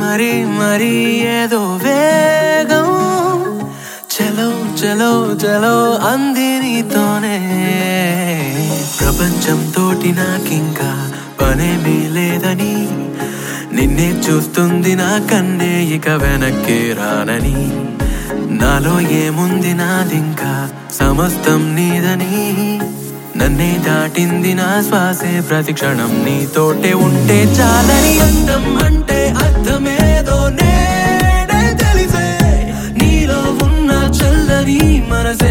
మరి మరి ఏదో వేగం చలో చలో చలో అంది నీతోనే ప్రపంచం తోటి నాకింకా పనేమీ లేదని నిన్నే చూస్తుంది నా కన్నే ఇక వెనక్కి రానని నాలో ఏముంది నాదింకా సమస్తం నీదని నన్నే దాటింది నా శ్వాసే ప్రతి క్షణం నీతోటే ఉంటే చాలని అందం అంటే అర్థమేదో నేడే తెలిసే నీలో ఉన్న చల్లని మనసే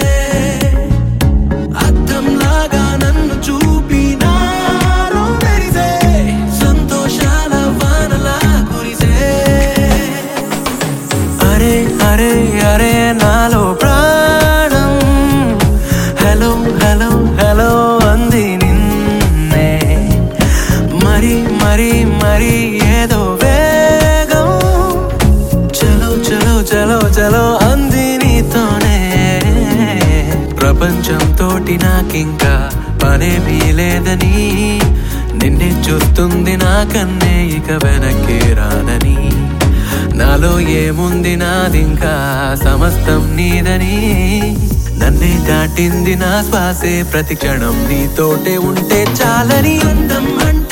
అద్దంలాగా నన్ను చూపి నాలో మెరిసే సంతోషాల వానలా కురిసే అరే అరే అరే నాలో ప్రాణం హలో హలో హలో అంది నిన్నే మరి మరి మరి ఏదో వేగం చలో చలో చలో చలో అంది నీతోనే ప్రపంచం తోటి నాకింకా పనేమీ లేదని నిన్నే చూస్తుంది నా కన్నే ఇక వెనక్కి రానని నాలో ఏముంది నాదింకా సమస్తం నీదని నన్నే దాటింది నా శ్వాసే ప్రతి క్షణం నీతోటే ఉంటే చాలని అందం అంటే